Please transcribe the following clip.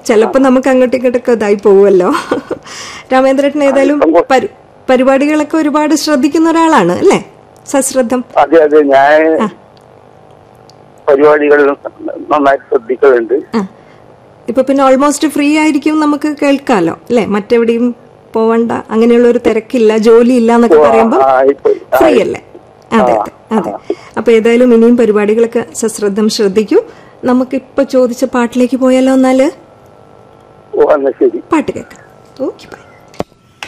ചിലപ്പോൾ നമുക്ക് അങ്ങോട്ടും ഇങ്ങോട്ടൊക്കെ ഇതായി പോവുമല്ലോ രാമേന്ദ്രേട്ടൻ ഏതായാലും പരി- പരിപാടികളൊക്കെ ഒരുപാട് ശ്രദ്ധിക്കുന്ന ഒരാളാണ് അല്ലേ സശ്രദ്ധം അതെ അതെ ഞാൻ പരിപാടികൾ നന്നായി ശ്രദ്ധിക്കലുണ്ട് ആ ഇപ്പൊ പിന്നെ ഓൾമോസ്റ്റ് ഫ്രീ ആയിരിക്കും നമുക്ക് കേൾക്കാലോ അല്ലേ മറ്റെവിടെയും പോവണ്ട അങ്ങനെയുള്ള ഒരു തിരക്കില്ല ജോലി ഇല്ല എന്നൊക്കെ പറയുമ്പോൾ ആ, ഇപ്പൊ- ആ, ഫ്രീ അല്ലേ അതെ അതെ അതെ അപ്പൊ ഏതായാലും ഇനിയും പരിപാടികളൊക്കെ സശ്രദ്ധം ശ്രദ്ധിക്കൂ നമുക്കിപ്പോ ചോദിച്ച പാട്ടിലേക്ക് പോയാലോ എന്നാല് ഓ എന്നാ ശരി പാട്ട് കേൾക്കാം ഓക്കെ ബൈ